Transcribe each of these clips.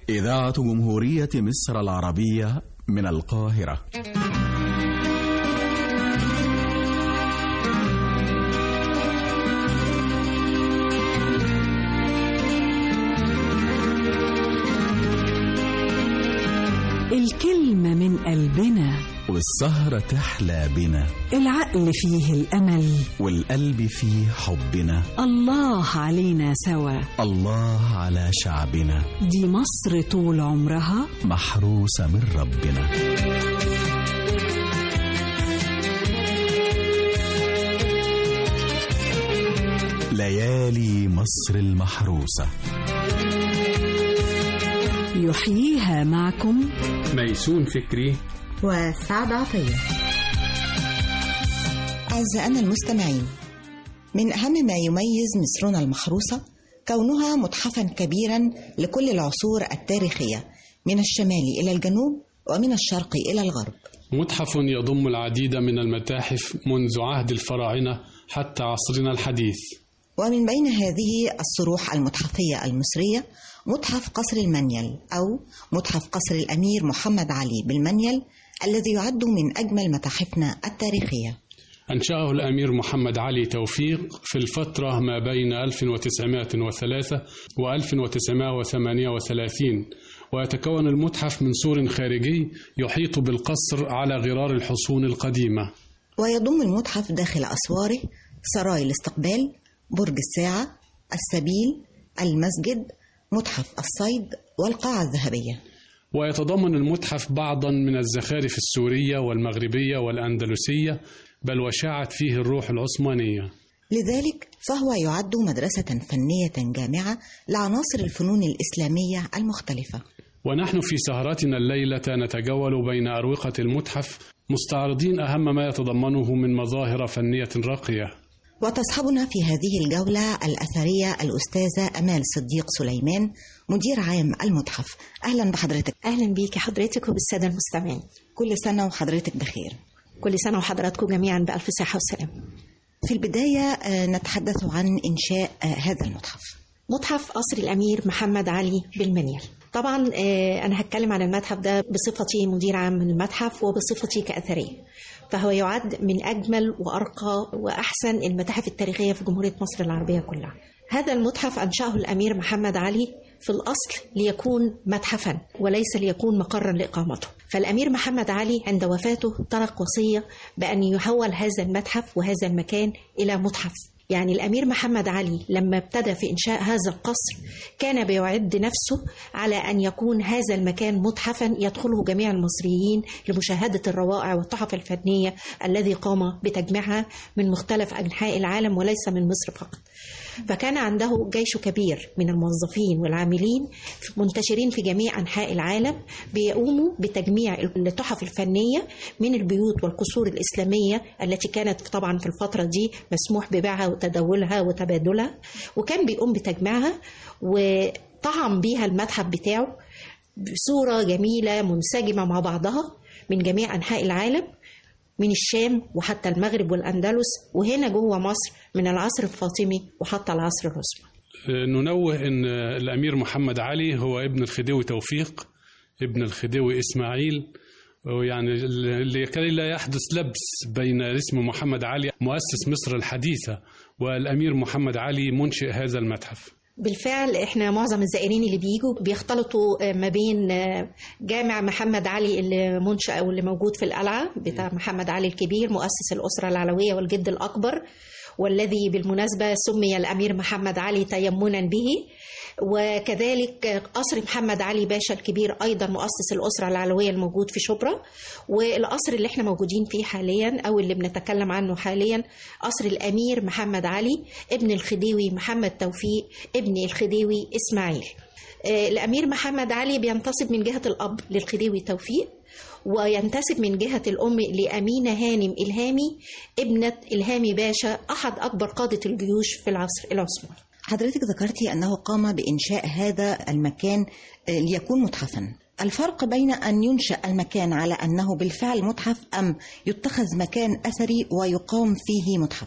إذاعة جمهورية مصر العربية من القاهرة الكلمة من قلبنا والسهرة تحلى بنا العقل فيه الأمل والقلب فيه حبنا الله علينا سوا الله على شعبنا دي مصر طول عمرها محروسة من ربنا ليالي مصر المحروسة يحييها معكم ميسون فكري وسعد عطية أعزائنا المستمعين من أهم ما يميز مصرنا المحروسة كونها متحفا كبيرا لكل العصور التاريخية من الشمال إلى الجنوب ومن الشرق إلى الغرب متحف يضم العديد من المتاحف منذ عهد الفراعنة حتى عصرنا الحديث ومن بين هذه الصروح المتحفية المصرية متحف قصر المنيل أو متحف قصر الأمير محمد علي بالمنيل الذي يعد من أجمل متاحفنا التاريخية أنشأه الأمير محمد علي توفيق في الفترة ما بين 1903 و 1938 ويتكون المتحف من سور خارجي يحيط بالقصر على غرار الحصون القديمة ويضم المتحف داخل أسواره سراي الاستقبال برج الساعة السبيل المسجد متحف الصيد والقاعة الذهبية ويتضمن المتحف بعضا من الزخارف السورية والمغربية والأندلسية بل وشاعت فيه الروح العثمانية لذلك فهو يعد مدرسة فنية جامعة لعناصر الفنون الإسلامية المختلفة ونحن في سهرتنا الليلة نتجول بين أروقة المتحف مستعرضين أهم ما يتضمنه من مظاهر فنية راقية وتصحبنا في هذه الجولة الأثرية الأستاذة أمال صديق سليمان مدير عام المتحف أهلا بحضرتك أهلا بيك حضرتك وبالسادة المستمعين كل سنة وحضرتك بخير كل سنة وحضراتكم جميعا بألف صحة وسلام في البداية نتحدث عن إنشاء هذا المتحف متحف قصر الأمير محمد علي بالمنيل طبعا أنا هتكلم عن المتحف ده بصفتي مدير عام من المتحف وبصفتي كأثرية فهو يعد من أجمل وأرقى وأحسن المتاحف التاريخية في جمهورية مصر العربية كلها هذا المتحف أنشأه الأمير محمد علي في الأصل ليكون متحفا وليس ليكون مقرا لإقامته فالأمير محمد علي عند وفاته ترك وصية بأن يحول هذا المتحف وهذا المكان إلى متحف يعني الأمير محمد علي لما ابتدى في إنشاء هذا القصر كان بيعد نفسه على أن يكون هذا المكان متحفا يدخله جميع المصريين لمشاهدة الروائع والتحف الفنية الذي قام بتجميعها من مختلف أنحاء العالم وليس من مصر فقط فكان عنده جيش كبير من الموظفين والعاملين منتشرين في جميع أنحاء العالم بيقوموا بتجميع التحف الفنية من البيوت والقصور الإسلامية التي كانت طبعا في الفترة دي مسموح ببيعها وتداولها وتبادلها وكان بيقوم بتجميعها وطعم بيها المتحف بتاعه بصورة جميلة منسجمة مع بعضها من جميع أنحاء العالم من الشام وحتى المغرب والأندلس وهنا جوه مصر من العصر الفاطمي وحتى العصر العثماني ننوه أن الأمير محمد علي هو ابن الخديوي توفيق ابن الخديوي إسماعيل يعني لكي لا يحدث لبس بين اسم محمد علي مؤسس مصر الحديثة والأمير محمد علي منشئ هذا المتحف بالفعل احنا معظم الزائرين اللي بيجوا بيختلطوا ما بين جامع محمد علي اللي منشأ او اللي موجود في القلعه بتاع محمد علي الكبير مؤسس الاسره العلويه والجد الاكبر والذي بالمناسبه سمي الامير محمد علي تيمنا به وكذلك قصر محمد علي باشا الكبير ايضا مؤسس الاسره العلويه الموجود في شبرا والقصر اللي احنا موجودين فيه حاليا او اللي بنتكلم عنه حاليا قصر الامير محمد علي ابن الخديوي محمد توفيق ابن الخديوي اسماعيل الامير محمد علي بينتسب من جهه الاب للخديوي توفيق وينتسب من جهة الأم لأمينة هانم إلهامي ابنة إلهامي باشا أحد أكبر قادة الجيوش في العصر العثماني حضرتك ذكرتي أنه قام بإنشاء هذا المكان ليكون متحفا الفرق بين أن ينشأ المكان على أنه بالفعل متحف أم يتخذ مكان أثري ويقام فيه متحف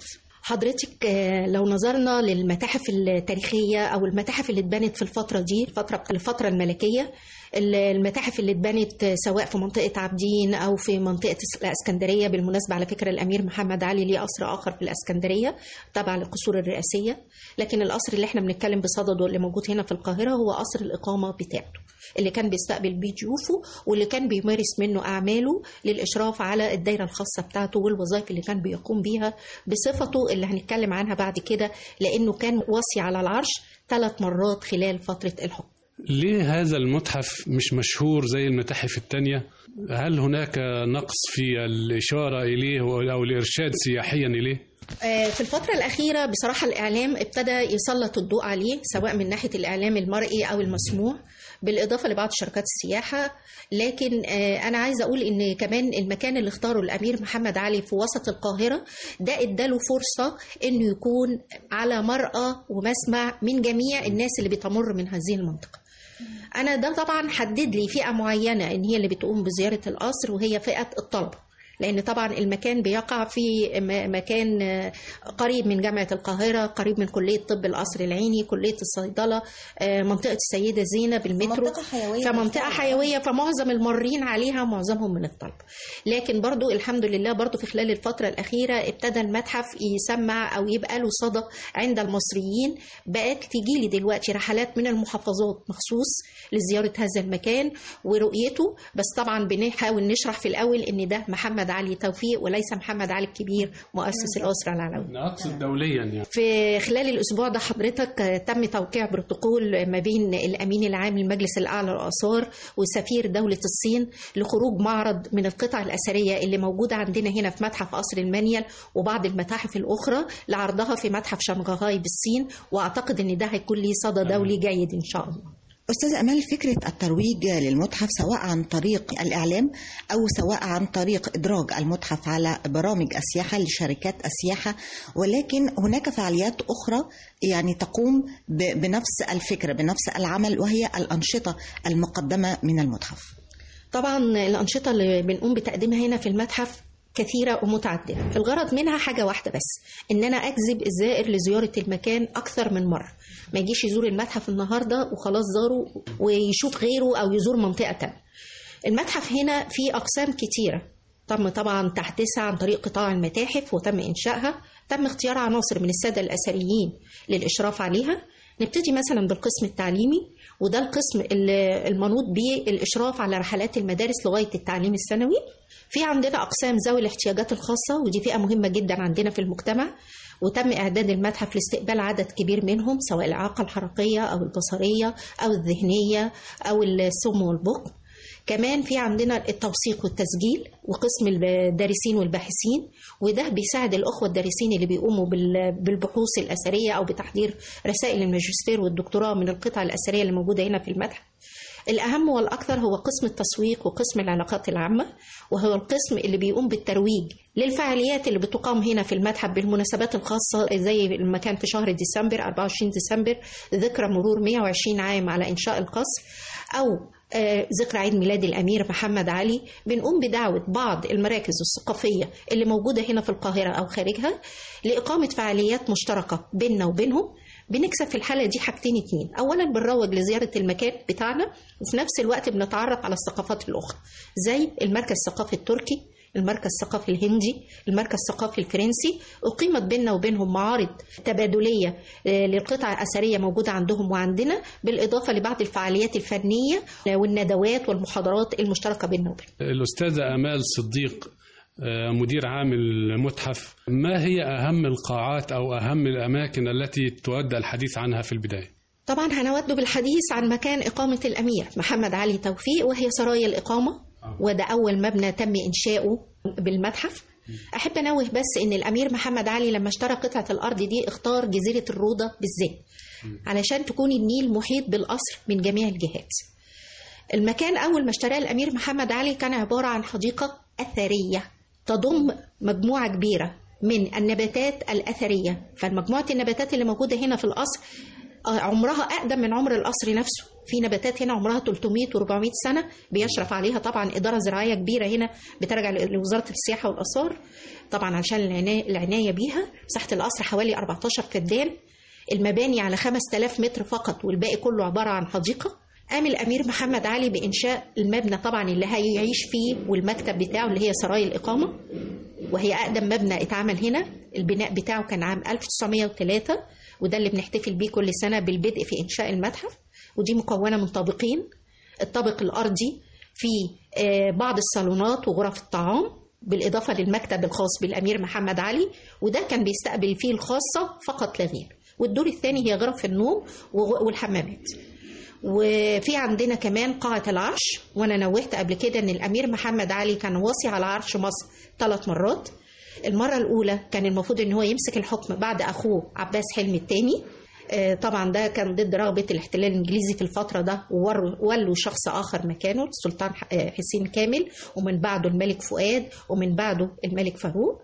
حضرتك آه، لو نظرنا للمتاحف التاريخية أو المتاحف اللي اتبنت في الفترة دي الفترة الفترة الملكية ال- المتاحف اللي اتبنت آه، سواء في منطقة عابدين أو في منطقة الإسكندرية بالمناسبة على فكرة الأمير محمد علي ليه قصر آخر في الإسكندرية تبع للقصور الرئاسية لكن القصر اللي احنا بنتكلم بصدده اللي موجود هنا في القاهرة هو قصر الإقامة بتاعته اللي كان بيستقبل بيه ضيوفه واللي كان بيمارس منه أعماله للإشراف على الدايرة الخاصة بتاعته والوظائف اللي كان بيقوم بيها بصفته اللي هنتكلم عنها بعد كده لأنه كان وصي على العرش ثلاث مرات خلال فترة الحكم ليه هذا المتحف مش مشهور زي المتاحف التانية هل هناك نقص في الإشارة إليه أو الإرشاد سياحيا إليه آه، في الفترة الأخيرة بصراحة الإعلام ابتدى يسلط الضوء عليه سواء من ناحية الإعلام المرئي أو المسموع بالإضافة لبعض شركات السياحة لكن آه، أنا عايزة أقول إن كمان المكان اللي اختاره الأمير محمد علي في وسط القاهرة ده اداله فرصة إنه يكون على مرأى ومسمع من جميع الناس اللي بتمر من هذه المنطقة أنا ده طبعا حدد لي فئة معينة إن هي اللي بتقوم بزيارة القصر وهي فئة الطلبة لأن طبعا المكان بيقع في م- مكان آه، قريب من جامعة القاهرة قريب من كلية طب القصر العيني كلية الصيدلة آه، منطقة السيدة زينب المترو منطقة حيوية فمنطقة بالفعل. حيوية فمعظم المارين عليها معظمهم من الطلبة لكن برضو الحمد لله برضو في خلال الفترة الأخيرة ابتدى المتحف يسمع أو يبقى له صدى عند المصريين بقت تجي لي دلوقتي رحلات من المحافظات مخصوص لزيارة هذا المكان ورؤيته بس طبعا بنحاول نشرح في الأول إن ده محمد علي توفيق وليس محمد علي الكبير مؤسس الأسرة العلوية أنا أقصد دوليا يعني في خلال الأسبوع ده حضرتك آه، تم توقيع بروتوكول ما بين الأمين العام للمجلس الأعلى للآثار وسفير دولة الصين لخروج معرض من القطع الأثرية اللي موجودة عندنا هنا في متحف قصر المنيل وبعض المتاحف الأخرى لعرضها في متحف شنغهاي بالصين وأعتقد إن ده هيكون ليه صدى دولي جيد إن شاء الله أستاذ أمال فكرة الترويج للمتحف سواء عن طريق الإعلام أو سواء عن طريق إدراج المتحف على برامج السياحة لشركات السياحة ولكن هناك فعاليات أخرى يعني تقوم ب- بنفس الفكرة بنفس العمل وهي الأنشطة المقدمة من المتحف طبعا الأنشطة اللي بنقوم بتقديمها هنا في المتحف كثيرة ومتعددة الغرض منها حاجة واحدة بس إن أنا أجذب الزائر لزيارة المكان أكثر من مرة ما يجيش يزور المتحف النهاردة وخلاص زاره ويشوف غيره أو يزور منطقة تانية المتحف هنا فيه أقسام كتيرة تم طبعا تحديثها عن طريق قطاع المتاحف وتم إنشائها تم اختيار عناصر من السادة الأثريين للإشراف عليها نبتدي مثلا بالقسم التعليمي وده القسم اللي المنوط به الإشراف على رحلات المدارس لغاية التعليم الثانوي في عندنا أقسام ذوي الاحتياجات الخاصة ودي فئة مهمة جدا عندنا في المجتمع وتم إعداد المتحف لاستقبال عدد كبير منهم سواء الإعاقة الحركية أو البصرية أو الذهنية أو السم والبكم كمان في عندنا التوثيق والتسجيل وقسم الدارسين والباحثين وده بيساعد الأخوة الدارسين اللي بيقوموا بال- بالبحوث الأثرية أو بتحضير رسائل الماجستير والدكتوراه من القطع الأثرية اللي موجودة هنا في المتحف الأهم والأكثر هو قسم التسويق وقسم العلاقات العامة وهو القسم اللي بيقوم بالترويج للفعاليات اللي بتقام هنا في المتحف بالمناسبات الخاصة زي المكان في شهر ديسمبر 24 ديسمبر ذكرى مرور 120 عام على إنشاء القصر أو آه، ذكرى عيد ميلاد الأمير محمد علي بنقوم بدعوة بعض المراكز الثقافية اللي موجودة هنا في القاهرة أو خارجها لإقامة فعاليات مشتركة بيننا وبينهم بنكسب في الحالة دي حاجتين اتنين أولا بنروج لزيارة المكان بتاعنا وفي نفس الوقت بنتعرف على الثقافات الأخرى زي المركز الثقافي التركي المركز الثقافي الهندي المركز الثقافي الفرنسي أقيمت بيننا وبينهم معارض تبادلية آه، للقطع الأثرية موجودة عندهم وعندنا بالإضافة لبعض الفعاليات الفنية آه، والندوات والمحاضرات المشتركة بيننا وبينهم الأستاذة أمال صديق آه، مدير عام المتحف ما هي أهم القاعات أو أهم الأماكن التي تود الحديث عنها في البداية طبعا هنود بالحديث عن مكان إقامة الأمير محمد علي توفيق وهي سرايا الإقامة وده أول مبنى تم إنشاؤه بالمتحف أحب أنوه بس إن الأمير محمد علي لما اشترى قطعة الأرض دي اختار جزيرة الروضة بالذات علشان تكون النيل محيط بالقصر من جميع الجهات المكان أول ما اشتراه الأمير محمد علي كان عبارة عن حديقة أثرية تضم مجموعة كبيرة من النباتات الأثرية فمجموعة النباتات اللي موجودة هنا في القصر آه، عمرها أقدم من عمر القصر نفسه في نباتات هنا عمرها 300 و400 سنه بيشرف عليها طبعا اداره زراعيه كبيره هنا بترجع لوزاره السياحه والاثار طبعا عشان العنايه العنايه بيها مساحه القصر حوالي 14 فدان المباني على 5000 متر فقط والباقي كله عباره عن حديقه قام الامير محمد علي بانشاء المبنى طبعا اللي هيعيش فيه والمكتب بتاعه اللي هي سراي الاقامه وهي اقدم مبنى اتعمل هنا البناء بتاعه كان عام 1903 وده اللي بنحتفل بيه كل سنه بالبدء في انشاء المتحف ودي مكونه من طابقين الطابق الارضي فيه آه، بعض الصالونات وغرف الطعام بالاضافه للمكتب الخاص بالامير محمد علي وده كان بيستقبل فيه الخاصه فقط لا غير والدور الثاني هي غرف النوم وغ- والحمامات وفي عندنا كمان قاعة العرش وأنا نوهت قبل كده إن الأمير محمد علي كان واصي على عرش مصر ثلاث مرات المرة الأولى كان المفروض إن هو يمسك الحكم بعد أخوه عباس حلمي الثاني آه، طبعا ده كان ضد رغبة الاحتلال الإنجليزي في الفترة ده ووروا- ولوا شخص آخر مكانه السلطان ح- آه، حسين كامل ومن بعده الملك فؤاد ومن بعده الملك فاروق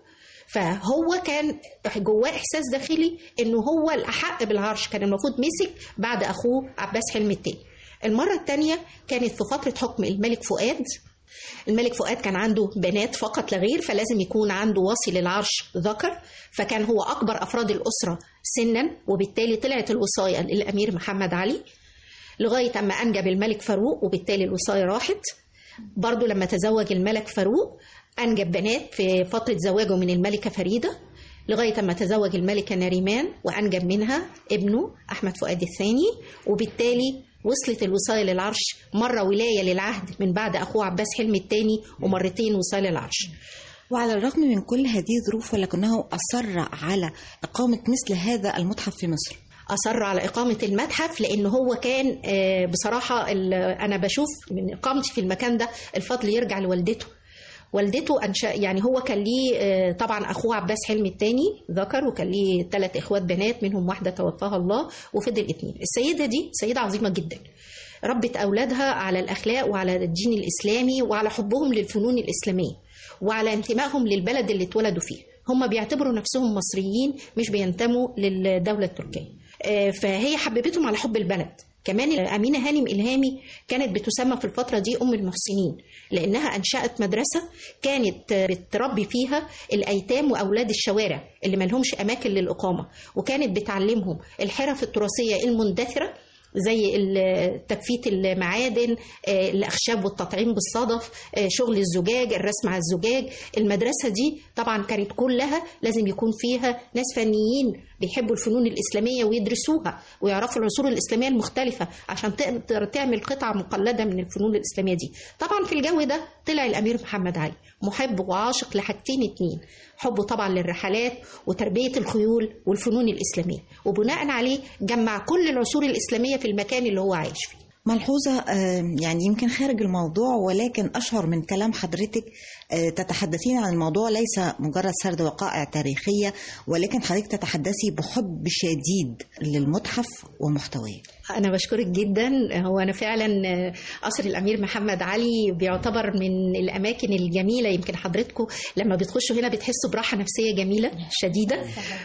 فهو كان جواه احساس داخلي انه هو الاحق بالعرش كان المفروض مسك بعد اخوه عباس حلمي التاني المره الثانيه كانت في فتره حكم الملك فؤاد الملك فؤاد كان عنده بنات فقط لا غير فلازم يكون عنده واصي للعرش ذكر فكان هو اكبر افراد الاسره سنا وبالتالي طلعت الوصايه للامير محمد علي لغايه اما انجب الملك فاروق وبالتالي الوصايه راحت برضو لما تزوج الملك فاروق أنجب بنات في فترة زواجه من الملكة فريدة لغاية ما تزوج الملكة نريمان وأنجب منها ابنه أحمد فؤاد الثاني وبالتالي وصلت الوصاية للعرش مرة ولاية للعهد من بعد أخوه عباس حلمي الثاني ومرتين وصاية للعرش وعلى الرغم من كل هذه الظروف ولكنه أصر على إقامة مثل هذا المتحف في مصر أصر على إقامة المتحف لأن هو كان آه، بصراحة ال- أنا بشوف من إقامتي في المكان ده الفضل يرجع لوالدته والدته أنشأ يعني هو كان ليه آه، طبعا أخوه عباس حلمي الثاني ذكر وكان ليه ثلاث إخوات بنات منهم واحدة توفاها الله وفضل اثنين السيدة دي سيدة عظيمة جدا ربت أولادها على الأخلاق وعلى الدين الإسلامي وعلى حبهم للفنون الإسلامية وعلى انتمائهم للبلد اللي اتولدوا فيه هم بيعتبروا نفسهم مصريين مش بينتموا للدولة التركية آه، فهي حببتهم على حب البلد كمان أمينة هانم إلهامي كانت بتسمى في الفترة دي أم المحسنين لأنها أنشأت مدرسة كانت بتربي فيها الأيتام وأولاد الشوارع اللي ملهمش أماكن للإقامة وكانت بتعلمهم الحرف التراثية المندثرة زي ال- تجفيت المعادن آه، الأخشاب والتطعيم بالصدف آه، شغل الزجاج الرسم على الزجاج المدرسة دي طبعا كانت كلها لازم يكون فيها ناس فنيين بيحبوا الفنون الإسلامية ويدرسوها ويعرفوا العصور الإسلامية المختلفة عشان تقدر تعمل قطعة مقلدة من الفنون الإسلامية دي طبعا في الجو ده طلع الأمير محمد علي محب وعاشق لحاجتين اتنين حبه طبعا للرحلات وتربية الخيول والفنون الإسلامية وبناء عليه جمع كل العصور الإسلامية في المكان اللي هو عايش فيه ملحوظة آه، يعني يمكن خارج الموضوع ولكن أشعر من كلام حضرتك آه، تتحدثين عن الموضوع ليس مجرد سرد وقائع تاريخية ولكن حضرتك تتحدثي بحب شديد للمتحف ومحتواه أنا بشكرك جدا هو أنا فعلا قصر الأمير محمد علي بيعتبر من الأماكن الجميلة يمكن حضرتكم لما بتخشوا هنا بتحسوا براحة نفسية جميلة شديدة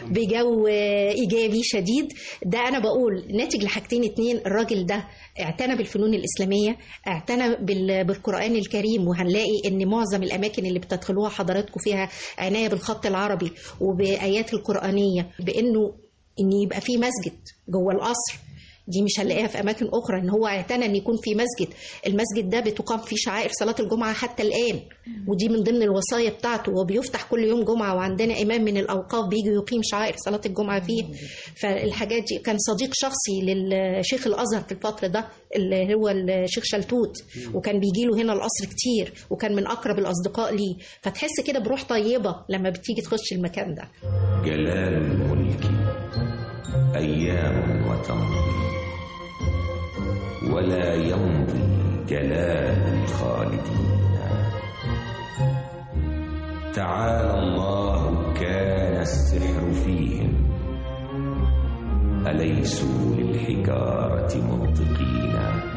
بجو إيجابي شديد ده أنا بقول ناتج لحاجتين اتنين الراجل ده اعتنى بالفنون الإسلامية اعتنى بال- بالقرآن الكريم وهنلاقي إن معظم الأماكن اللي بتدخلوها حضراتكم فيها عناية بالخط العربي وبآيات القرآنية بإنه إن يبقى في مسجد جوه القصر دي مش هنلاقيها في اماكن اخرى ان هو اعتنى ان يكون في مسجد المسجد ده بتقام فيه شعائر صلاه الجمعه حتى الان ودي من ضمن الوصايا بتاعته وبيفتح كل يوم جمعه وعندنا امام من الاوقاف بيجي يقيم شعائر صلاه الجمعه فيه فالحاجات دي كان صديق شخصي للشيخ الازهر في الفتره ده اللي هو الشيخ شلتوت وكان بيجي له هنا القصر كتير وكان من اقرب الاصدقاء ليه فتحس كده بروح طيبه لما بتيجي تخش المكان ده جلال الملك أيام وتمضي ولا يمضي جلال الخالدين تعالى الله كان السحر فيهم أليسوا للحجارة منطقين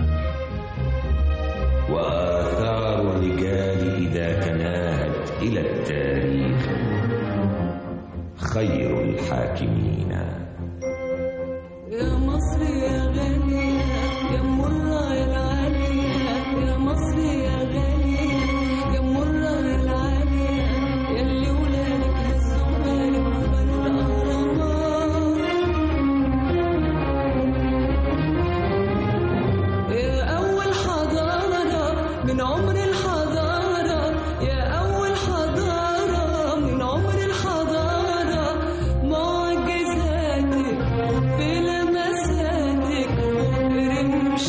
وآثار الرجال إذا تناهت إلى التاريخ خير الحاكمين يا مصر يا غالية يا مرة من عمر الحضارة يا أول حضارة من عمر الحضارة معجزاتك في لمساتك رمش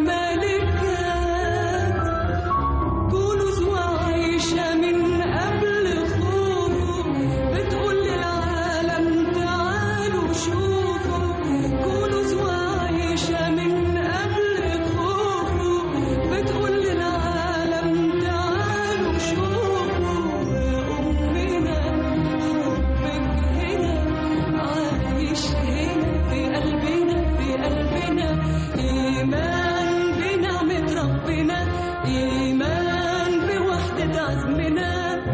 الملكات كنوز وعيشة من قبل خوفه بتقول للعالم تعالوا شوفوا كنوز وعيشة من قبل خوفه بتقول للعالم تعالوا شوفوا يا أمنا حبك هنا عايش هنا في قلبنا في قلبنا إيمان بنعمة ربنا إيمان بوحدة عزمنا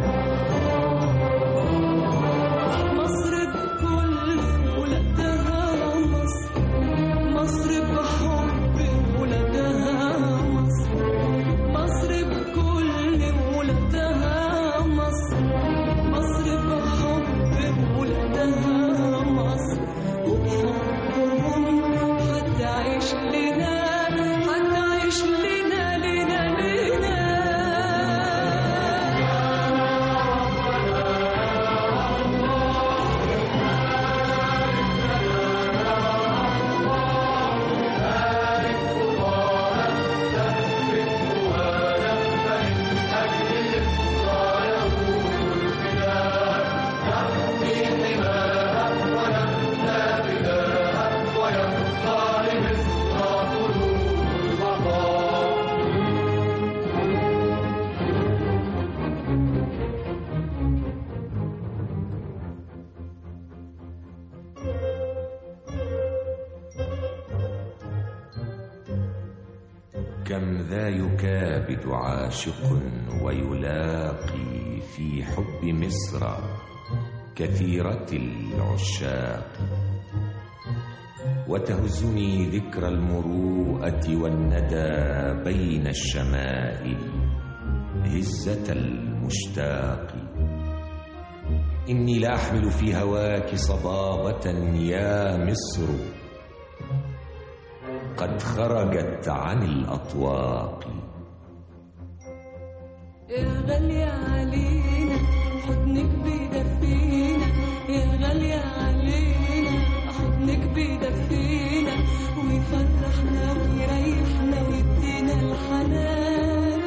مصر بكل ولادها مصر مصر بحب ولادها مصر مصر بكل ولادها مصر مصر بحب ولادها مصر وبحبهم هتعيش لنا هتعيش لنا لنا لنا كم ذا يكابد عاشق ويلاقي في حب مصر كثيرة العشاق وتهزني ذكرى المروءة والندى بين الشمائل هزة المشتاق إني لأحمل في هواك صبابة يا مصر قد خرجت عن الأطواق يا غالية علينا حضنك بيدفينا يا غالية علينا حضنك بيدفينا ويفرحنا ويريحنا ويدينا الحنان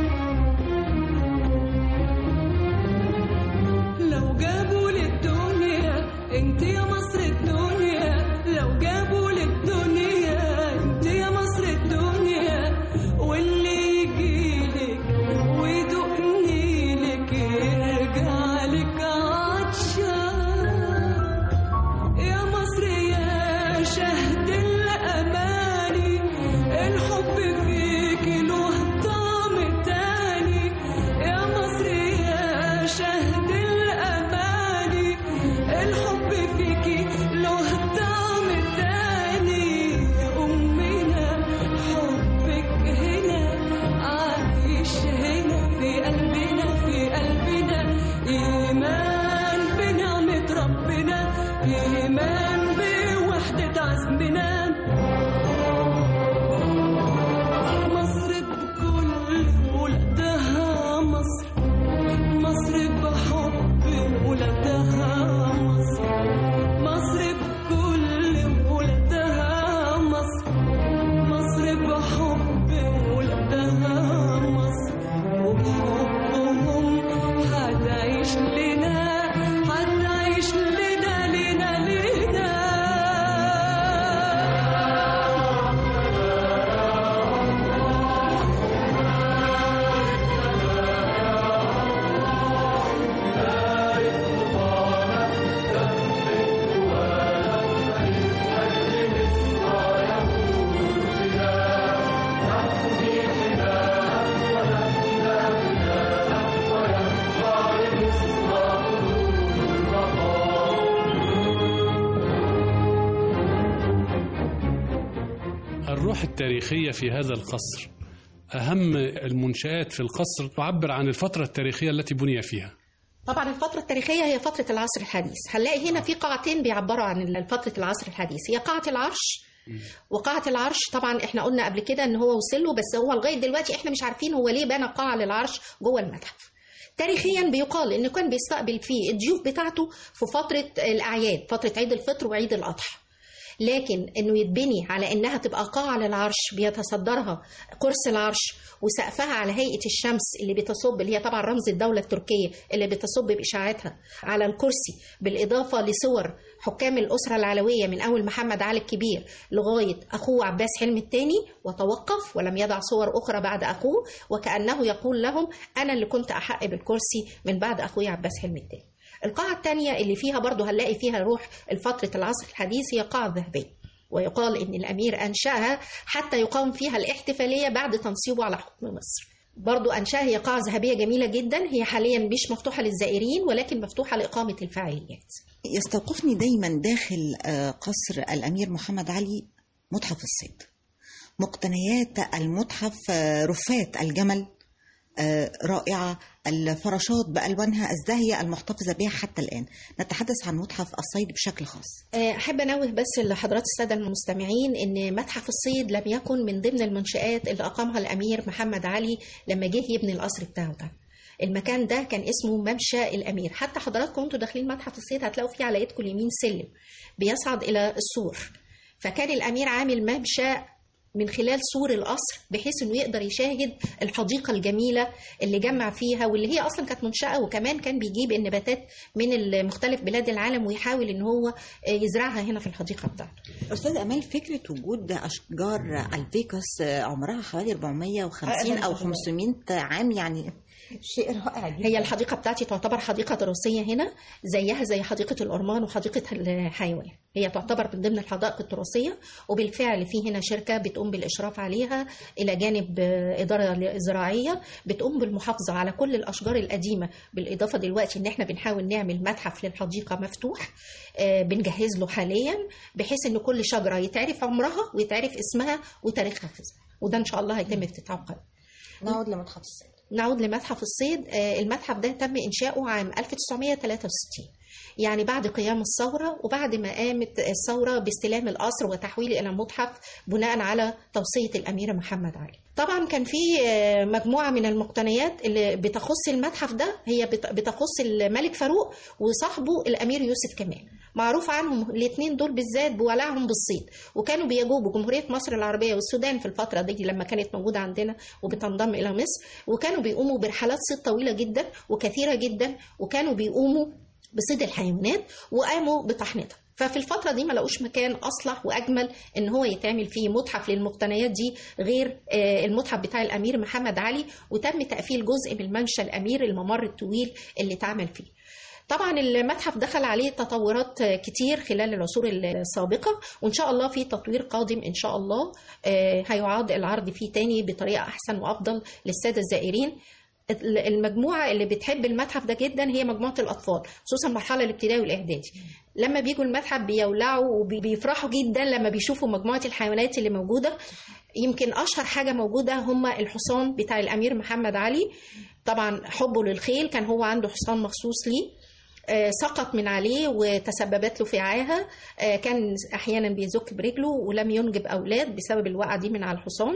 لو جابوا للدنيا انت يا مصر الدنيا لو جابوا للدنيا انت يا مصر الدنيا واللي يجيلك ويدقني لك يرجع لك عطشان يا مصر يا شهد الأماني الحب فيك له طعم تاني يا مصر يا شهد الأماني الحب فيك له طعم تاني يا أمنا حبك هنا عايش هنا في قلبنا في قلبنا إيمان بنعمة ربنا إيمان بوحدة عزمنا مصر بكل ولادها مصر مصر بحب ولادها مصر مصر بكل ولادها مصر مصر بحب ولادها مصر وبحبهم هتعيش لنا هتعيش لنا لنا لنا الروح التاريخية في هذا القصر أهم المنشآت في القصر تعبر عن الفترة التاريخية التي بني فيها طبعا الفترة التاريخية هي فترة العصر الحديث هنلاقي هنا في قاعتين بيعبروا عن فترة العصر الحديث هي قاعة العرش وقاعة العرش طبعا احنا قلنا قبل كده ان هو وصل له بس هو لغاية دلوقتي احنا مش عارفين هو ليه بنى قاعة للعرش جوه المتحف تاريخيا بيقال انه كان بيستقبل فيه الضيوف بتاعته في فترة الاعياد فترة عيد الفطر وعيد الاضحى لكن انه يتبني على انها تبقى قاعه للعرش بيتصدرها كرسي العرش وسقفها على هيئه الشمس اللي بتصب اللي هي طبعا رمز الدوله التركيه اللي بتصب باشاعتها على الكرسي بالاضافه لصور حكام الاسره العلويه من اول محمد علي الكبير لغايه اخوه عباس حلمي الثاني وتوقف ولم يضع صور اخرى بعد اخوه وكانه يقول لهم انا اللي كنت احق بالكرسي من بعد اخوي عباس حلمي الثاني القاعة الثانية اللي فيها برضو هنلاقي فيها روح الفترة العصر الحديث هي قاعة ذهبية ويقال إن الأمير أنشأها حتى يقام فيها الاحتفالية بعد تنصيبه على حكم مصر برضو أنشأها هي قاعة ذهبية جميلة جدا هي حاليا مش مفتوحة للزائرين ولكن مفتوحة لإقامة الفعاليات يستوقفني دايما داخل آه، قصر الأمير محمد علي متحف الصيد مقتنيات المتحف آه، رفات الجمل آه، رائعة الفراشات بألوانها الزاهية المحتفظة بها حتى الآن نتحدث عن متحف الصيد بشكل خاص أحب أنوه بس لحضرات السادة المستمعين أن متحف الصيد لم يكن من ضمن المنشآت اللي أقامها الأمير محمد علي لما جه يبني القصر بتاعه ده المكان ده كان اسمه ممشى الأمير حتى حضراتكم وانتوا داخلين متحف الصيد هتلاقوا فيه على ايدكم اليمين سلم بيصعد إلى السور فكان الأمير عامل ممشى من خلال سور القصر بحيث انه يقدر يشاهد الحديقه الجميله اللي جمع فيها واللي هي اصلا كانت منشاه وكمان كان بيجيب النباتات من مختلف بلاد العالم ويحاول ان هو يزرعها هنا في الحديقه بتاعته. أستاذ أمال فكرة وجود أشجار الفيكس عمرها حوالي 450 أو 500 عام يعني شيء رائع جدا هي الحديقه بتاعتي تعتبر حديقه دراسيه هنا زيها زي حديقه الأرمان وحديقه الحيوان هي تعتبر من ضمن الحدائق التراثيه وبالفعل في هنا شركه بتقوم بالاشراف عليها الى جانب اداره زراعيه بتقوم بالمحافظه على كل الاشجار القديمه بالاضافه دلوقتي ان احنا بنحاول نعمل متحف للحديقه مفتوح آه، بنجهز له حاليا بحيث ان كل شجره يتعرف عمرها ويتعرف اسمها وتاريخها في وده ان شاء الله هيتم افتتاحه قريب نعود لمتحف الصيد نعود لمتحف الصيد آه، المتحف ده تم إنشاؤه عام 1963 يعني بعد قيام الثورة وبعد ما قامت الثورة باستلام القصر وتحويله إلى متحف بناء على توصية الأمير محمد علي طبعا كان في آه، مجموعة من المقتنيات اللي بتخص المتحف ده هي بت- بتخص الملك فاروق وصاحبه الأمير يوسف كمال معروف عنهم الاثنين دول بالذات بولعهم بالصيد وكانوا بيجوبوا جمهورية مصر العربية والسودان في الفترة دي لما كانت موجودة عندنا وبتنضم إلى مصر وكانوا بيقوموا برحلات صيد طويلة جدا وكثيرة جدا وكانوا بيقوموا بصيد الحيوانات وقاموا بطحنتها ففي الفترة دي ما لقوش مكان أصلح وأجمل إن هو يتعمل فيه متحف للمقتنيات دي غير آه، المتحف بتاع الأمير محمد علي وتم تقفيل جزء من الممشى الأمير الممر الطويل اللي اتعمل فيه طبعا المتحف دخل عليه تطورات كتير خلال العصور السابقة وإن شاء الله في تطوير قادم إن شاء الله آه، هيعاد العرض فيه تاني بطريقة أحسن وأفضل للسادة الزائرين المجموعة اللي بتحب المتحف ده جدا هي مجموعة الأطفال خصوصا المرحلة الابتدائي والإعدادي لما بيجوا المتحف بيولعوا وبيفرحوا جدا لما بيشوفوا مجموعة الحيوانات اللي موجودة يمكن أشهر حاجة موجودة هم الحصان بتاع الأمير محمد علي طبعا حبه للخيل كان هو عنده حصان مخصوص ليه آه، سقط من عليه وتسببت له في عاهة آه، كان أحيانا بيزك برجله ولم ينجب أولاد بسبب الوقعة دي من على الحصان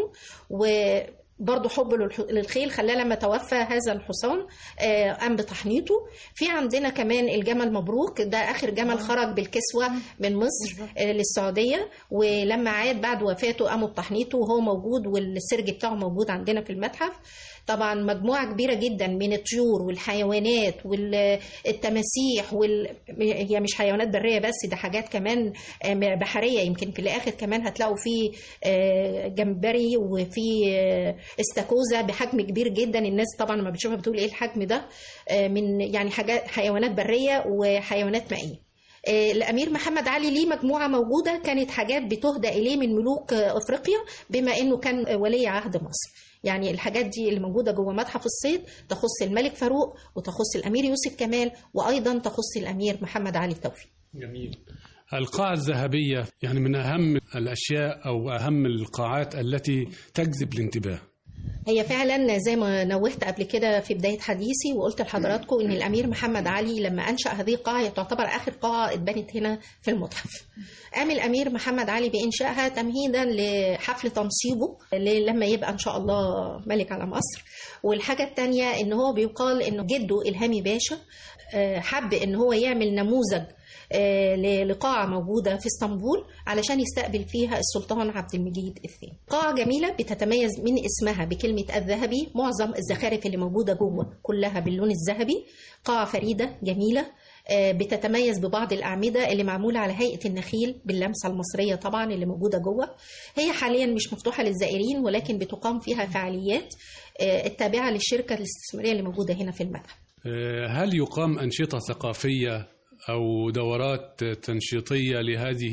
وبرضه حبه للح- للخيل خلاه لما توفى هذا الحصان آه، قام بتحنيطه في عندنا كمان الجمل مبروك ده آخر جمل خرج بالكسوة من مصر آه، للسعودية ولما عاد بعد وفاته قاموا بتحنيطه وهو موجود والسرج بتاعه موجود عندنا في المتحف طبعا مجموعة كبيرة جدا من الطيور والحيوانات والتماسيح وال... هي مش حيوانات برية بس ده حاجات كمان آه، بحرية يمكن في الآخر كمان هتلاقوا في آه، جمبري وفي آه، استاكوزا بحجم كبير جدا الناس طبعا لما بتشوفها بتقول ايه الحجم ده آه، من يعني حاجات حيوانات برية وحيوانات مائية آه، الامير محمد علي ليه مجموعه موجوده كانت حاجات بتهدى اليه من ملوك آه، افريقيا بما انه كان آه، ولي عهد مصر يعني الحاجات دي اللي موجوده جوه متحف الصيد تخص الملك فاروق وتخص الامير يوسف كمال وايضا تخص الامير محمد علي التوفيق جميل القاعة الذهبية يعني من أهم الأشياء أو أهم القاعات التي تجذب الانتباه هي فعلا زي ما نوهت قبل كده في بداية حديثي وقلت لحضراتكم إن الأمير محمد علي لما أنشأ هذه القاعة هي تعتبر آخر قاعة اتبنت هنا في المتحف قام الأمير محمد علي بإنشائها تمهيدا لحفل تنصيبه اللي لما يبقى إن شاء الله ملك على مصر والحاجة التانية إن هو بيقال إنه جده إلهامي باشا آه، حب إن هو يعمل نموذج آه، ل- لقاعة موجودة في اسطنبول علشان يستقبل فيها السلطان عبد المجيد الثاني قاعة جميلة بتتميز من اسمها بكلمة الذهبي معظم الزخارف اللي موجودة جوه كلها باللون الذهبي قاعة فريدة جميلة آه، بتتميز ببعض الأعمدة اللي معمولة على هيئة النخيل باللمسة المصرية طبعا اللي موجودة جوه هي حاليا مش مفتوحة للزائرين ولكن بتقام فيها فعاليات آه، التابعة للشركة الاستثمارية اللي موجودة هنا في المتحف آه، هل يقام أنشطة ثقافية أو دورات تنشيطية لهذه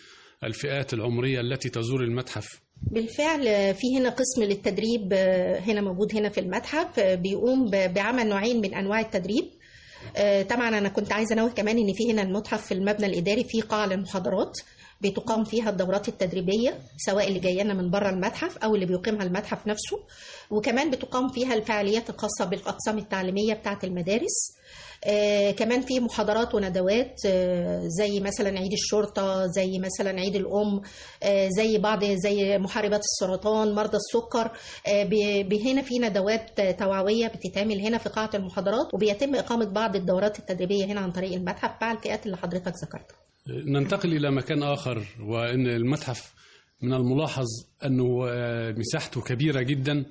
الفئات العمرية التي تزور المتحف؟ بالفعل في هنا قسم للتدريب آه، هنا موجود هنا في المتحف آه، بيقوم ب- بعمل نوعين من انواع التدريب آه، طبعا انا كنت عايزه انوه كمان ان في هنا المتحف في المبنى الاداري فيه قاعه للمحاضرات بتقام فيها الدورات التدريبيه سواء اللي جايه لنا من بره المتحف او اللي بيقيمها المتحف نفسه وكمان بتقام فيها الفعاليات الخاصه بالاقسام التعليميه بتاعه المدارس آه، كمان في محاضرات وندوات آه، زي مثلا عيد الشرطة زي مثلا عيد الأم آه، زي بعض زي محاربات السرطان مرضى السكر آه، ب- ب- هنا في ندوات آه، توعوية بتتعمل هنا في قاعة المحاضرات وبيتم إقامة بعض الدورات التدريبية هنا عن طريق المتحف مع الفئات اللي حضرتك ذكرتها ننتقل إلى مكان آخر وأن المتحف من الملاحظ أنه آه، مساحته كبيرة جدا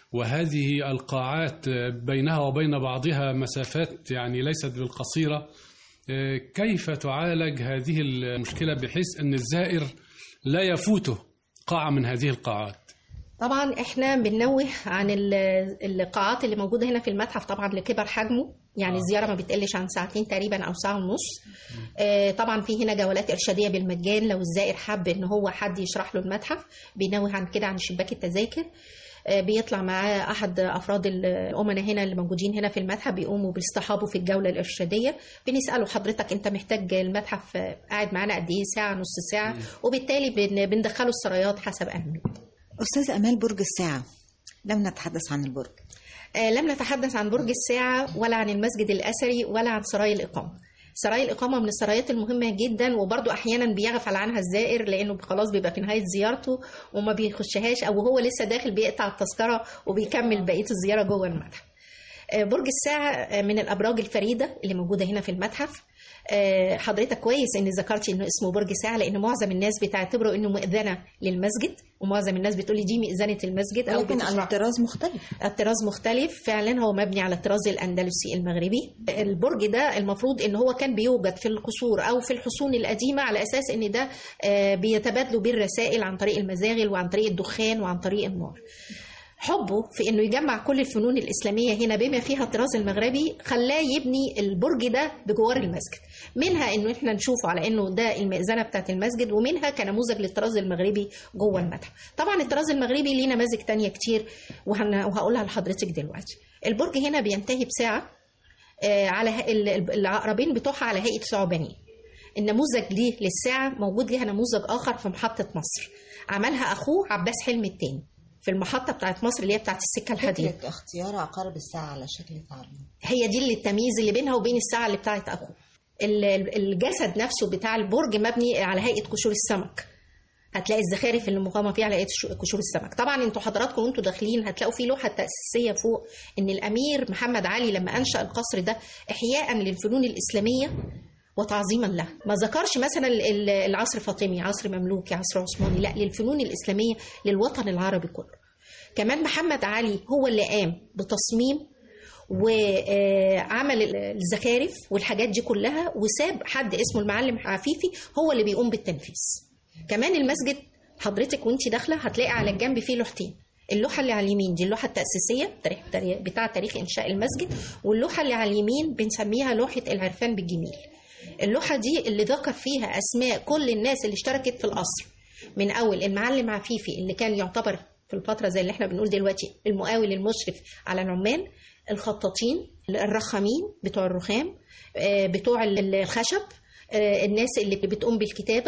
وهذه القاعات آه، بينها وبين بعضها مسافات يعني ليست بالقصيرة آه، كيف تعالج هذه المشكلة بحيث أن الزائر لا يفوته قاعة من هذه القاعات طبعا احنا بننوه عن ال- القاعات اللي موجوده هنا في المتحف طبعا لكبر حجمه يعني الزياره ما بتقلش عن ساعتين تقريبا او ساعه ونص آه، طبعا في هنا جولات ارشاديه بالمجان لو الزائر حب ان هو حد يشرح له المتحف بينوه عن كده عن شباك التذاكر آه، بيطلع معاه احد افراد الامناء هنا اللي موجودين هنا في المتحف بيقوموا باصطحابه في الجوله الارشاديه بنساله حضرتك انت محتاج المتحف آه، قاعد معانا قد ايه ساعه نص ساعه وبالتالي بن- بندخله السرايات حسب اهميته أستاذ أمال برج الساعة لم نتحدث عن البرج آه، لم نتحدث عن برج الساعة ولا عن المسجد الأثري ولا عن سراي الإقامة سراي الإقامة من السرايات المهمة جدا وبرضو أحيانا بيغفل عنها الزائر لأنه خلاص بيبقى في نهاية زيارته وما بيخشهاش أو هو لسه داخل بيقطع التذكرة وبيكمل بقية الزيارة جوه المتحف آه، برج الساعة آه، من الأبراج الفريدة اللي موجودة هنا في المتحف آه، حضرتك كويس ان ذكرتي انه اسمه برج ساعه لان معظم الناس بتعتبره انه مؤذنه للمسجد ومعظم الناس بتقولي دي مئذنه المسجد او ولكن بتشرح الطراز مختلف الطراز مختلف فعلا هو مبني على الطراز الاندلسي المغربي البرج ده المفروض ان هو كان بيوجد في القصور او في الحصون القديمه على اساس ان ده آه، بيتبادلوا بيه الرسائل عن طريق المزاغل وعن طريق الدخان وعن طريق النار حبه في انه يجمع كل الفنون الاسلاميه هنا بما فيها الطراز المغربي خلاه يبني البرج ده بجوار المسجد منها انه احنا نشوفه على انه ده المئذنه بتاعت المسجد ومنها كنموذج للطراز المغربي جوه المتحف طبعا الطراز المغربي ليه نماذج تانية كتير وهن- وهقولها لحضرتك دلوقتي البرج هنا بينتهي بساعه آه، على ه- ال- ال- العقربين بتوعها على هيئه ثعبانيه النموذج ليه للساعه موجود ليها نموذج اخر في محطه مصر عملها اخوه عباس حلمي الثاني في المحطه بتاعت مصر اللي هي بتاعت السكه الحديد فكرة اختيار عقارب الساعة على شكل ثعبان هي دي اللي التمييز اللي بينها وبين الساعه اللي بتاعت اخوه ال- ال- الجسد نفسه بتاع البرج مبني على هيئه قشور السمك هتلاقي الزخارف اللي مقامه فيه على هيئه ش- قشور السمك طبعا انتوا حضراتكم وانتوا داخلين هتلاقوا في لوحه تاسيسيه فوق ان الامير محمد علي لما انشا القصر ده احياء للفنون الاسلاميه وتعظيما له ما ذكرش مثلا ال- ال- العصر الفاطمي عصر مملوكي عصر عثماني لا للفنون الاسلاميه للوطن العربي كله كمان محمد علي هو اللي قام بتصميم وعمل الزخارف والحاجات دي كلها وساب حد اسمه المعلم عفيفي هو اللي بيقوم بالتنفيذ كمان المسجد حضرتك وانت داخله هتلاقي على الجنب فيه لوحتين اللوحه اللي على اليمين دي اللوحه التاسيسيه تاريخ تاريخ- بتاع تاريخ انشاء المسجد واللوحه اللي على اليمين بنسميها لوحه العرفان بالجميل اللوحه دي اللي ذكر فيها اسماء كل الناس اللي اشتركت في القصر من اول المعلم عفيفي اللي كان يعتبر في الفتره زي اللي احنا بنقول دلوقتي المقاول المشرف على العمال الخطاطين الرخامين بتوع الرخام آه، بتوع ال- الخشب آه، الناس اللي بتقوم بالكتابه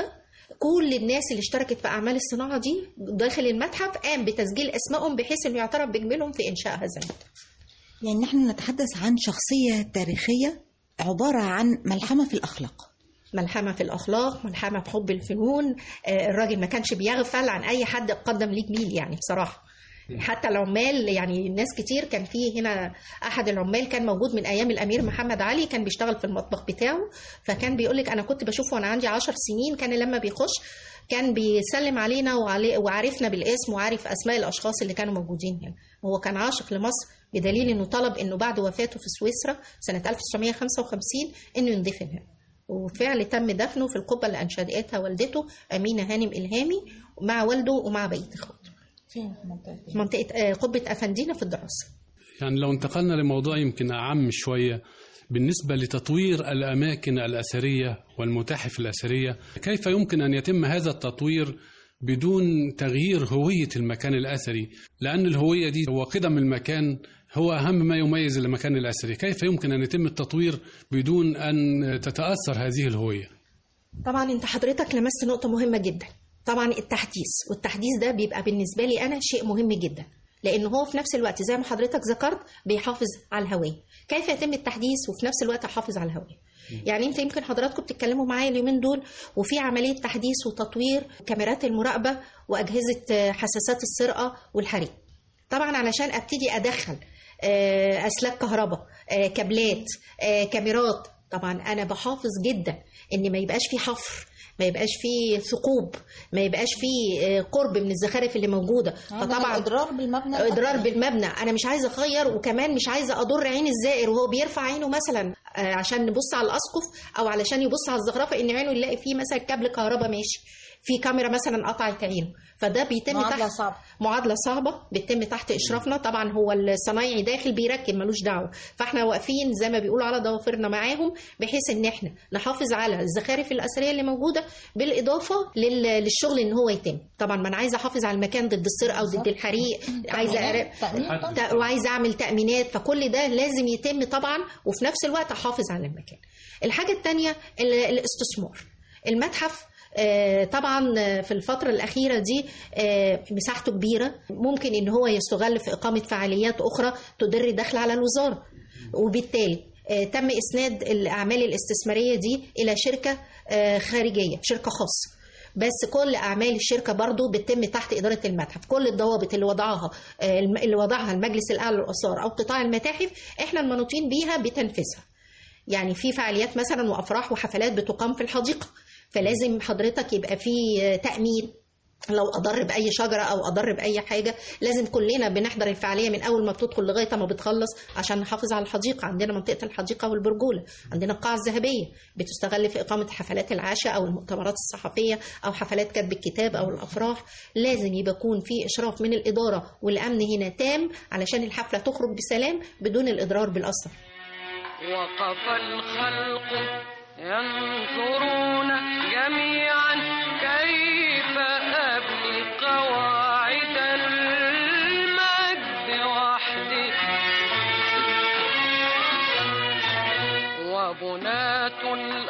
كل الناس اللي اشتركت في اعمال الصناعه دي داخل المتحف قام بتسجيل اسمائهم بحيث انه يعترف بجميلهم في انشاء هذا المتحف يعني نحن نتحدث عن شخصية تاريخية عبارة عن ملحمة في الأخلاق ملحمه في الاخلاق ملحمه في حب الفنون آه، الراجل ما كانش بيغفل عن اي حد قدم ليه جميل يعني بصراحه حتى العمال يعني ناس كتير كان في هنا احد العمال كان موجود من ايام الامير محمد علي كان بيشتغل في المطبخ بتاعه فكان بيقول لك انا كنت بشوفه وانا عندي عشر سنين كان لما بيخش كان بيسلم علينا وعلي وعارفنا بالاسم وعارف اسماء الاشخاص اللي كانوا موجودين هنا هو كان عاشق لمصر بدليل انه طلب انه بعد وفاته في سويسرا سنه 1955 انه يندفن هنا وفعل تم دفنه في القبه اللي انشدتها والدته امينه هانم الهامي مع والده ومع بقيه اخواته فين منطقة في منطقه آه، قبه افندينا في الدراسه يعني لو انتقلنا لموضوع يمكن أعم شوية بالنسبة لتطوير الأماكن الأثرية والمتاحف الأثرية كيف يمكن أن يتم هذا التطوير بدون تغيير هوية المكان الأثري لأن الهوية دي وقدم المكان هو أهم ما يميز المكان الأثري كيف يمكن أن يتم التطوير بدون أن تتأثر هذه الهوية طبعا انت حضرتك لمست نقطة مهمة جدا طبعا التحديث والتحديث ده بيبقى بالنسبة لي أنا شيء مهم جدا لأن هو في نفس الوقت زي ما حضرتك ذكرت بيحافظ على الهوية كيف يتم التحديث وفي نفس الوقت أحافظ على الهوية يعني انت يمكن حضراتكم بتتكلموا معايا اليومين دول وفي عملية تحديث وتطوير كاميرات المراقبة وأجهزة آه، حساسات السرقة والحريق طبعا علشان ابتدي ادخل آه، اسلاك كهرباء آه، كابلات آه، كاميرات طبعا انا بحافظ جدا ان ما يبقاش في حفر ما يبقاش في ثقوب ما يبقاش في آه، قرب من الزخارف اللي موجوده فطبعا اضرار بالمبنى اضرار بالمبنى انا مش عايزه اغير وكمان مش عايزه اضر عين الزائر وهو بيرفع عينه مثلا آه، عشان نبص على الاسقف او علشان يبص على الزخرفه ان عينه يلاقي فيه مثلا كابل كهرباء ماشي في كاميرا مثلا قطعت عينه فده بيتم معادلة تحت صعبة. معادله صعبه بتتم تحت اشرافنا طبعا هو الصنايعي داخل بيركب ملوش دعوه فاحنا واقفين زي ما بيقولوا على ضوافرنا معاهم بحيث ان احنا نحافظ على الزخارف الاثريه اللي موجوده بالاضافه لل- للشغل ان هو يتم طبعا ما انا عايزه احافظ على المكان ضد السرقه وضد الحريق عايزه أراقب- تأمين ت- وعايزه اعمل تامينات فكل ده لازم يتم طبعا وفي نفس الوقت احافظ على المكان الحاجه الثانيه الاستثمار المتحف آه، طبعا آه، في الفترة الأخيرة دي آه، مساحته كبيرة ممكن إن هو يستغل في إقامة فعاليات أخرى تدر دخل على الوزارة وبالتالي آه، تم إسناد الأعمال الاستثمارية دي إلى شركة آه، خارجية شركة خاصة بس كل اعمال الشركه برضو بتتم تحت اداره المتحف كل الضوابط اللي وضعها آه، الم- اللي وضعها المجلس الاعلى للاثار او قطاع المتاحف احنا المنوطين بيها بتنفيذها يعني في فعاليات مثلا وافراح وحفلات بتقام في الحديقه فلازم حضرتك يبقى في آه، تامين لو اضر باي شجره او اضر باي حاجه لازم كلنا بنحضر الفعاليه من اول ما بتدخل لغايه ما بتخلص عشان نحافظ على الحديقه عندنا منطقه الحديقه والبرجوله عندنا القاعه الذهبيه بتستغل في اقامه حفلات العشاء او المؤتمرات الصحفيه او حفلات كتب الكتاب او الافراح لازم يبقى يكون في اشراف من الاداره والامن هنا تام علشان الحفله تخرج بسلام بدون الاضرار بالاثر وقف الخلق ينظرون جميعا كيف أبني قواعد المجد وحدي وبناة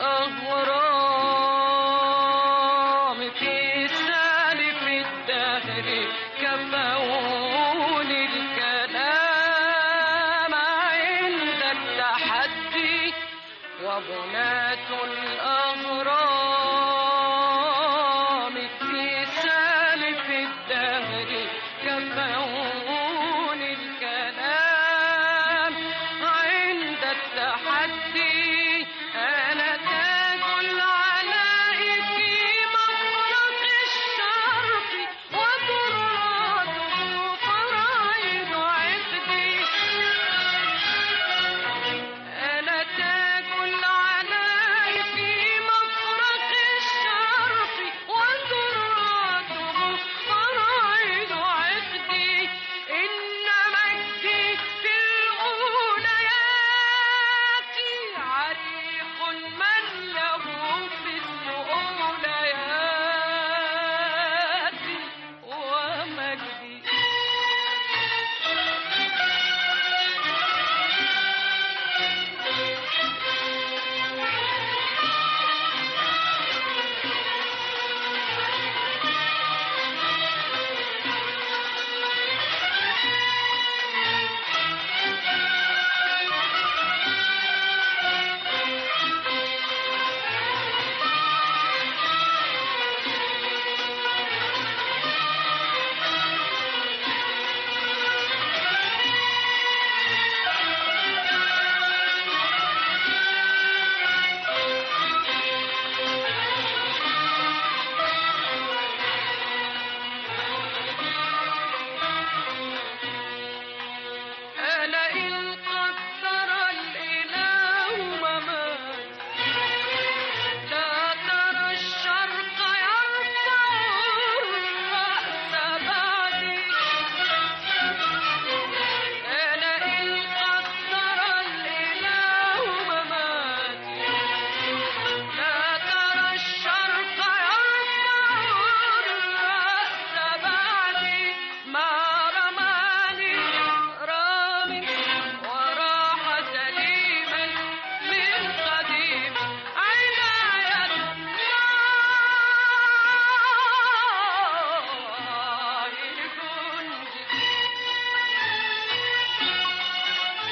الأهرام في سالف الدهر كفوني الكلام عند التحدي وبناة الأهرام في سالف الدهر كفوني الكلام عند التحدي أنا تاج العلاء في مفرق الشرق وتراته فرائض عقدي أنا تاج العلاء في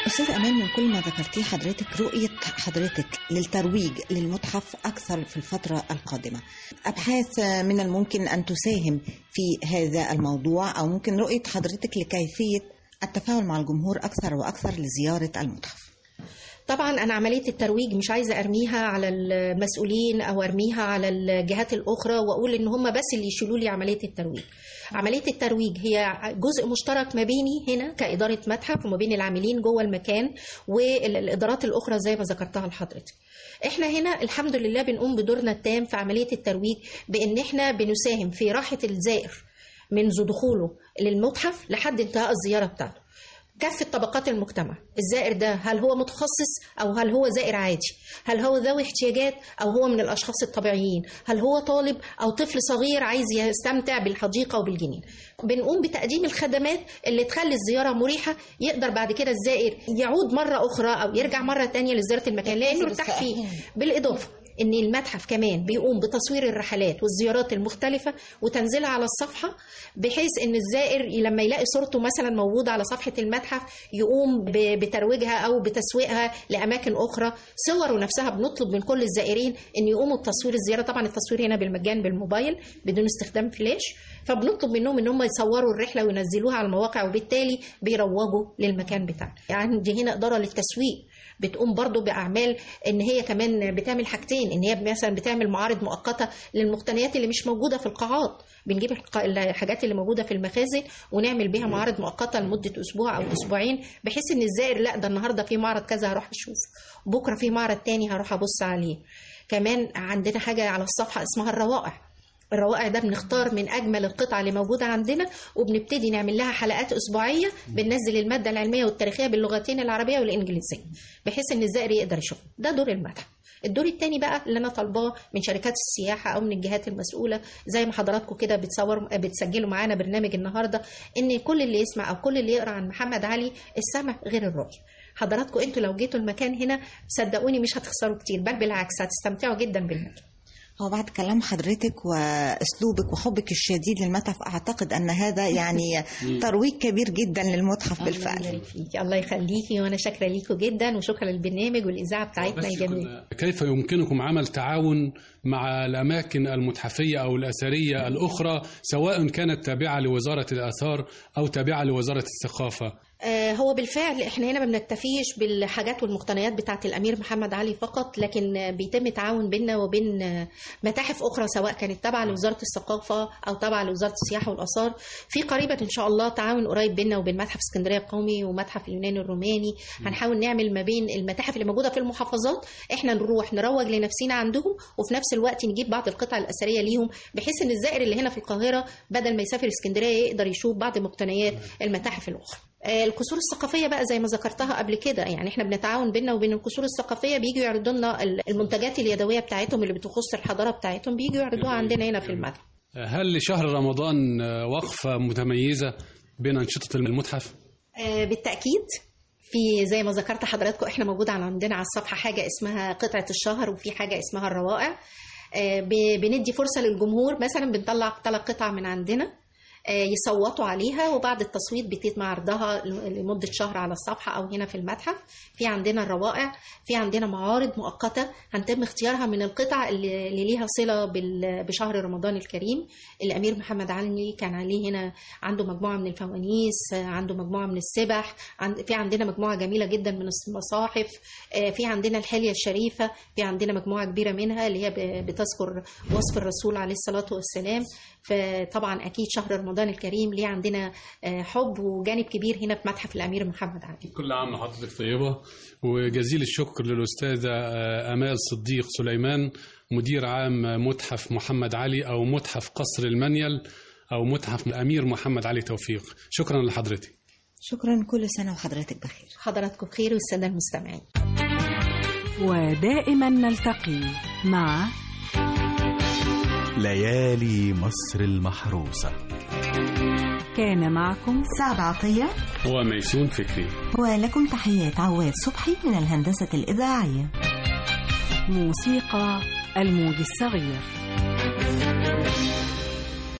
أستاذ أمان من كل ما ذكرتيه حضرتك رؤية حضرتك للترويج للمتحف أكثر في الفترة القادمة أبحاث من الممكن أن تساهم في هذا الموضوع أو ممكن رؤية حضرتك لكيفية التفاعل مع الجمهور أكثر وأكثر لزيارة المتحف طبعا انا عمليه الترويج مش عايزه ارميها على المسؤولين او ارميها على الجهات الاخرى واقول ان هم بس اللي يشيلوا لي عمليه الترويج عمليه الترويج هي جزء مشترك ما بيني هنا كاداره متحف وما بين العاملين جوه المكان والادارات الاخرى زي ما ذكرتها لحضرتك احنا هنا الحمد لله بنقوم بدورنا التام في عمليه الترويج بان احنا بنساهم في راحه الزائر منذ دخوله للمتحف لحد انتهاء الزياره بتاعته كافة طبقات المجتمع الزائر ده هل هو متخصص أو هل هو زائر عادي هل هو ذوي احتياجات أو هو من الأشخاص الطبيعيين هل هو طالب أو طفل صغير عايز يستمتع بالحديقة وبالجنين بنقوم بتقديم الخدمات اللي تخلي الزيارة مريحة يقدر بعد كده الزائر يعود مرة أخرى أو يرجع مرة تانية لزيارة المكان لأنه ارتاح فيه بالإضافة ان المتحف كمان بيقوم بتصوير الرحلات والزيارات المختلفه وتنزيلها على الصفحه بحيث ان الزائر لما يلاقي صورته مثلا موجوده على صفحه المتحف يقوم ب- بترويجها او بتسويقها لاماكن اخرى صوره نفسها بنطلب من كل الزائرين ان يقوموا بتصوير الزياره طبعا التصوير هنا بالمجان بالموبايل بدون استخدام فلاش فبنطلب منهم ان هم يصوروا الرحله وينزلوها على المواقع وبالتالي بيروجوا للمكان بتاعنا يعني عندي هنا اداره للتسويق بتقوم برضو باعمال ان هي كمان بتعمل حاجتين ان هي مثلا بتعمل معارض مؤقته للمقتنيات اللي مش موجوده في القاعات بنجيب الق- الحاجات اللي موجوده في المخازن ونعمل بيها معارض مؤقته لمده اسبوع او اسبوعين بحيث ان الزائر لا ده النهارده في معرض كذا هروح اشوفه بكره في معرض تاني هروح ابص عليه كمان عندنا حاجه على الصفحه اسمها الروائع الروائع ده بنختار من اجمل القطع اللي موجوده عندنا وبنبتدي نعمل لها حلقات اسبوعيه بننزل الماده العلميه والتاريخيه باللغتين العربيه والانجليزيه بحيث ان الزائر يقدر يشوفها ده دور المتحف الدور الثاني بقى اللي انا طالباه من شركات السياحه او من الجهات المسؤوله زي ما حضراتكم كده بتصوروا بتسجلوا معانا برنامج النهارده ان كل اللي يسمع او كل اللي يقرا عن محمد علي السمع غير الرؤيه حضراتكم انتوا لو جيتوا المكان هنا صدقوني مش هتخسروا كتير بل بالعكس هتستمتعوا جدا بالمكان هو بعد كلام حضرتك واسلوبك وحبك الشديد للمتحف اعتقد ان هذا يعني ترويج كبير جدا للمتحف الله بالفعل يبارك فيكي الله يخليكي وانا شاكره ليكم جدا وشكرا للبرنامج والاذاعه بتاعتنا بس الجميله كنا- كيف يمكنكم عمل تعاون مع الأماكن المتحفية أو الأثرية الأخرى سواء كانت تابعة لوزارة الآثار أو تابعة لوزارة الثقافة آه، هو بالفعل احنا هنا ما بنكتفيش بالحاجات والمقتنيات بتاعه الامير محمد علي فقط لكن آه، بيتم تعاون بيننا وبين آه، متاحف اخرى سواء كانت تابعه لوزاره الثقافه او تابعه لوزاره السياحه والاثار في قريبا ان شاء الله تعاون قريب بيننا وبين متحف اسكندريه القومي ومتحف اليونان الروماني هنحاول نعمل ما بين المتاحف اللي موجوده في المحافظات احنا نروح نروج لنفسنا عندهم وفي نفس الوقت نجيب بعض القطع الاثريه ليهم بحيث ان الزائر اللي هنا في القاهره بدل ما يسافر اسكندريه يقدر يشوف بعض مقتنيات المتاحف الاخرى آه، القصور الثقافيه بقى زي ما ذكرتها قبل كده يعني احنا بنتعاون بيننا وبين القصور الثقافيه بييجوا يعرضوا لنا ال- المنتجات اليدويه بتاعتهم اللي بتخص الحضاره بتاعتهم بييجوا يعرضوها عندنا هنا في المتحف هل لشهر رمضان آه، وقفة متميزة بين أنشطة المتحف؟ آه، بالتاكيد في زي ما ذكرت حضراتكم احنا موجود على عندنا على الصفحه حاجه اسمها قطعه الشهر وفي حاجه اسمها الروائع آه، ب- بندي فرصه للجمهور مثلا بنطلع ثلاث قطع من عندنا آه، يصوتوا عليها وبعد التصويت بيتم عرضها لمدة شهر على الصفحة أو هنا في المتحف في عندنا الروائع في عندنا معارض مؤقتة هنتم اختيارها من القطع اللي اللي ليها صلة بال- بشهر رمضان الكريم الأمير محمد علي كان عليه هنا عنده مجموعة من الفوانيس آه، عنده مجموعة من السبح عند- في عندنا مجموعة جميلة جدا من المصاحف آه، في عندنا الحلية الشريفة في عندنا مجموعة كبيرة منها اللي هي ب- بتذكر وصف الرسول عليه الصلاة والسلام فطبعا أكيد شهر رمضان الكريم ليه عندنا آه، حب وجانب كبير هنا في متحف الأمير محمد علي كل عام وحضرتك طيبة وجزيل الشكر للأستاذة آه، أمال صديق سليمان مدير عام متحف محمد علي أو متحف قصر المنيل أو متحف الأمير محمد علي توفيق شكرا لحضرتك شكرا كل سنه وحضرتك بخير حضراتكم بخير والسادة المستمعين ودائما نلتقي مع ليالي مصر المحروسة كان معكم سعد عطيه وميسون فكري ولكم تحيات عواد صبحي من الهندسه الاذاعيه موسيقى الموج الصغير